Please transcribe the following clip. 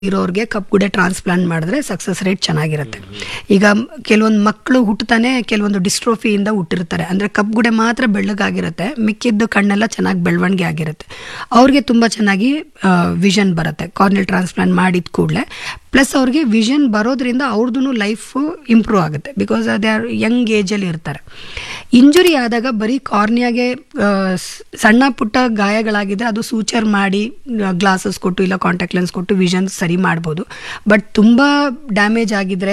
ಇರೋರಿಗೆ ಕಪ್ಪುಗುಡೆ ಟ್ರಾನ್ಸ್ಪ್ಲಾಂಟ್ ಮಾಡಿದ್ರೆ ಸಕ್ಸಸ್ ರೇಟ್ ಚೆನ್ನಾಗಿರುತ್ತೆ ಈಗ ಕೆಲವೊಂದು ಮಕ್ಕಳು ಹುಟ್ಟುತ್ತಾನೆ ಕೆಲವೊಂದು ಡಿಸ್ಟ್ರೋಫಿಯಿಂದ ಹುಟ್ಟಿರ್ತಾರೆ ಅಂದರೆ ಕಪ್ಪುಗುಡೆ ಮಾತ್ರ ಬೆಳ್ಳಗಾಗಿರುತ್ತೆ ಮಿಕ್ಕಿದ್ದು ಕಣ್ಣೆಲ್ಲ ಚೆನ್ನಾಗಿ ಬೆಳವಣಿಗೆ ಆಗಿರುತ್ತೆ ಅವ್ರಿಗೆ ತುಂಬ ಚೆನ್ನಾಗಿ ವಿಷನ್ ಬರುತ್ತೆ ಕಾರ್ನಿಯಲ್ ಟ್ರಾನ್ಸ್ಪ್ಲಾಂಟ್ ಮಾಡಿದ ಕೂಡಲೇ ಪ್ಲಸ್ ಅವ್ರಿಗೆ ವಿಷನ್ ಬರೋದ್ರಿಂದ ಅವ್ರದ್ದು ಲೈಫು ಇಂಪ್ರೂವ್ ಆಗುತ್ತೆ ಬಿಕಾಸ್ ಅದೇ ಯಂಗ್ ಏಜಲ್ಲಿ ಇರ್ತಾರೆ ಇಂಜುರಿ ಆದಾಗ ಬರೀ ಕಾರ್ನಿಯಾಗೆ ಆ, ಸ್- ಸಣ್ಣ ಪುಟ್ಟ ಗಾಯಗಳಾಗಿದ್ರೆ ಅದು ಸೂಚರ್ ಮಾಡಿ ಗ್ಲಾಸಸ್ ಕೊಟ್ಟು ಇಲ್ಲ ಕಾಂಟ್ಯಾಕ್ಟ್ ಲೆನ್ಸ್ ಕೊಟ್ಟು ವಿಷನ್ ಸರಿ ಮಾಡ್ಬೋದು ಬಟ್ ತುಂಬ ಡ್ಯಾಮೇಜ್ ಆಗಿದ್ರೆ